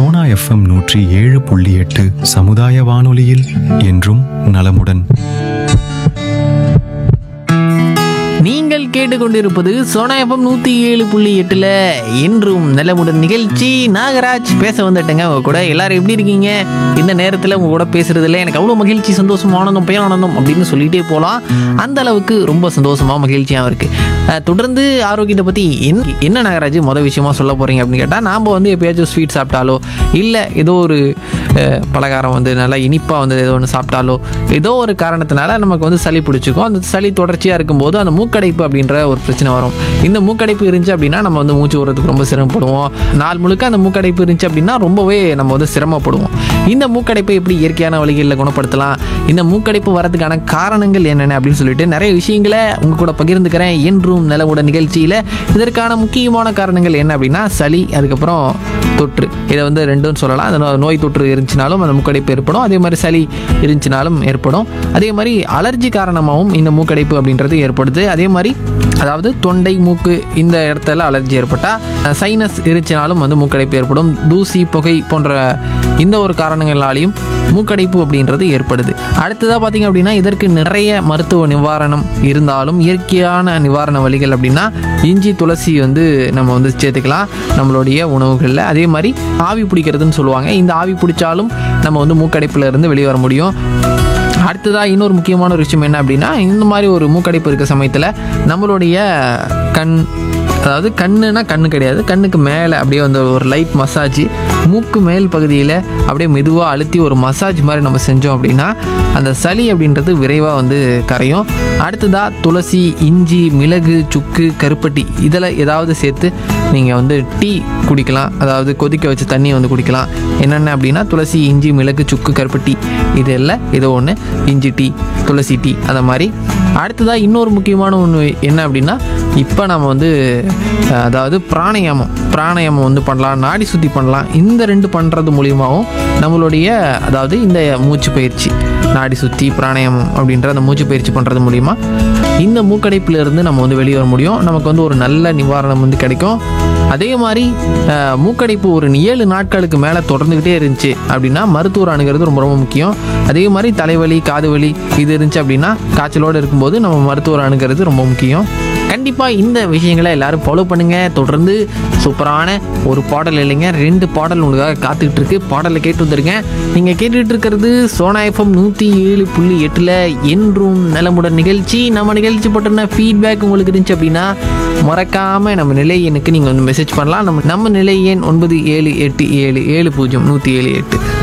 Sona FM நூற்றி ஏழு புள்ளி எட்டு சமுதாய வானொலியில் என்றும் நலமுடன் நீங்கள் கேட்டுக்கொண்டிருப்பது சோனா எஃப்எம் நூற்றி ஏழு புள்ளி எட்டில் என்றும் நிலமுடன் நிகழ்ச்சி நாகராஜ் பேச வந்துட்டேங்க உங்க கூட எல்லாரும் எப்படி இருக்கீங்க இந்த நேரத்தில் உங்க கூட பேசுறதுல எனக்கு அவ்வளோ மகிழ்ச்சி சந்தோஷம் ஆனந்தம் பேரானந்தம் அப்படின்னு சொல்லிட்டே போகலாம் அந்த அளவுக்கு ரொம்ப சந்தோஷமா மகிழ்ச்சியாக இருக்கு அஹ், தொடர்ந்து ஆரோக்கியத்தை பற்றி என்ன என்ன நாகராஜ் மொதல் விஷயமா சொல்ல போறீங்க அப்படின்னு கேட்டால் நாம் வந்து எப்பயாச்சும் ஸ்வீட் சாப்பிட்டாலோ இல்லை ஏதோ ஒரு அஹ், பலகாரம் வந்து நல்லா இனிப்பாக வந்து ஏதோ ஒன்று சாப்பிட்டாலோ ஏதோ ஒரு காரணத்தினால நமக்கு வந்து சளி பிடிச்சிக்கும் அந்த சளி தொடர்ச்சியாக இருக்கும்போது அந்த மூக்கடைப்பு அப்படின்ற ஒரு பிரச்சனை வரும் இந்த மூக்கடைப்பு இருந்துச்சு அப்படின்னா நம்ம வந்து மூச்சு விடுறதுக்கு ரொம்ப சிரமப்படுவோம் நாள் முழுக்க அந்த மூக்கடைப்பு இருந்துச்சு அப்படின்னா ரொம்பவே நம்ம வந்து சிரமப்படுவோம் இந்த மூக்கடைப்பை எப்படி இயற்கையான வழிகளில் குணப்படுத்தலாம் இந்த மூக்கடைப்பு வரதுக்கான காரணங்கள் என்னென்ன அப்படின்னு சொல்லிட்டு நிறைய விஷயங்களை உங்க கூட பகிர்ந்துக்கிறேன் என்றும் நிலவுட நிகழ்ச்சியில் இதற்கான முக்கியமான காரணங்கள் என்ன அப்படின்னா சளி அதுக்கப்புறம் தொற்று இதை வந்து ரெண்டும் சொல்லலாம் அந்த நோ- நோய் தொற்று இருந்துச்சுனாலும் அந்த மூக்கடைப்பு ஏற்படும் அதே மாதிரி சளி இருந்துச்சுனாலும் ஏற்படும் அதே மாதிரி அலர்ஜி காரணமாகவும் இந்த மூக்கடைப்பு அப்படின்றது ஏற்படுது அதே மாதிரி அதாவது தொண்டை மூக்கு இந்த இடத்துல அலர்ஜி ஏற்பட்டால் சைனஸ் இருந்துச்சுனாலும் வந்து மூக்கடைப்பு ஏற்படும் தூசி புகை போன்ற இந்த ஒரு காரணங்களாலையும் மூக்கடைப்பு அப்படின்றது ஏற்படுது அடுத்ததாக பார்த்தீங்க அப்படின்னா இதற்கு நிறைய மருத்துவ நிவாரணம் இருந்தாலும் இயற்கையான நிவாரண வழிகள் அப்படின்னா இஞ்சி துளசி வந்து நம்ம வந்து சேர்த்துக்கலாம் நம்மளுடைய உணவுகளில் அதே மாதிரி ஆவி பிடிக்கிறதுன்னு சொல்லுவாங்க இந்த ஆவி பிடிச்சாலும் நம்ம வந்து மூக்கடைப்புல இருந்து வெளியே வர முடியும் அடுத்ததாக இன்னொரு முக்கியமான ஒரு விஷயம் என்ன அப்படின்னா இந்த மாதிரி ஒரு மூக்கடைப்பு இருக்க சமயத்தில் நம்மளுடைய கண் அதாவது கண்ணுனா கண்ணு கிடையாது கண்ணுக்கு மேலே அப்படியே வந்து ஒரு லைட் மசாஜ் மூக்கு மேல் பகுதியில் அப்படியே மெதுவாக அழுத்தி ஒரு மசாஜ் மாதிரி நம்ம செஞ்சோம் அப்படின்னா அந்த சளி அப்படின்றது விரைவாக வந்து கரையும் அடுத்ததாக துளசி இஞ்சி மிளகு சுக்கு கருப்பட்டி இதில் ஏதாவது சேர்த்து நீங்கள் வந்து டீ குடிக்கலாம் அதாவது கொதிக்க வச்ச தண்ணி வந்து குடிக்கலாம் என்னென்ன அப்படின்னா துளசி இஞ்சி மிளகு சுக்கு கருப்பட்டி இது எல்லாம் ஏதோ ஒன்று இஞ்சி டீ துளசி டீ அந்த மாதிரி அடுத்ததாக இன்னொரு முக்கியமான ஒன்று என்ன அப்படின்னா இப்போ நம்ம வந்து அஹ், அதாவது பிராணாயாமம் பிராணாயாமம் வந்து பண்ணலாம் நாடி சுத்தி பண்ணலாம் இந்த ரெண்டு பண்ணுறது மூலியமாகவும் நம்மளுடைய அதாவது இந்த மூச்சு பயிற்சி நாடி சுத்தி பிராணாயாமம் அப்படின்ற அந்த மூச்சு பயிற்சி பண்ணுறது மூலிமா இந்த மூக்கடைப்புல இருந்து நம்ம வந்து வெளியே வர முடியும் நமக்கு வந்து ஒரு நல்ல நிவாரணம் வந்து கிடைக்கும் அதே மாதிரி அஹ், மூக்கடைப்பு ஒரு ஏழு நாட்களுக்கு மேலே தொடர்ந்துக்கிட்டே இருந்துச்சு அப்படின்னா மருத்துவர் அணுகிறது ரொம்ப ரொம்ப முக்கியம் அதே மாதிரி தலைவலி காது வலி இது இருந்துச்சு அப்படின்னா காய்ச்சலோடு இருக்கும்போது நம்ம மருத்துவர் அணுகிறது ரொம்ப முக்கியம் கண்டிப்பாக இந்த விஷயங்களை எல்லாரும் ஃபாலோ பண்ணுங்க தொடர்ந்து சூப்பரான ஒரு பாடல் இல்லைங்க ரெண்டு பாடல் உங்களுக்காக காத்துக்கிட்டு இருக்கு பாடலை கேட்டு வந்துருங்க நீங்கள் கேட்டுட்டு இருக்கிறது சோனா எஃப்எம் நூற்றி ஏழு புள்ளி எட்டில் என்றும் நலமுடன் நிகழ்ச்சி நம்ம நிகழ்ச்சி பற்றின ஃபீட்பேக் உங்களுக்கு இருந்துச்சு அப்படின்னா மறக்காமல் நம்ம நிலை எண்ணுக்கு நீங்கள் வந்து மெசேஜ் பண்ணலாம் நம்ம நம்ம நிலை எண் ஒன்பது ஏழு எட்டு ஏழு ஏழு பூஜ்ஜியம் நூற்றி ஏழு எட்டு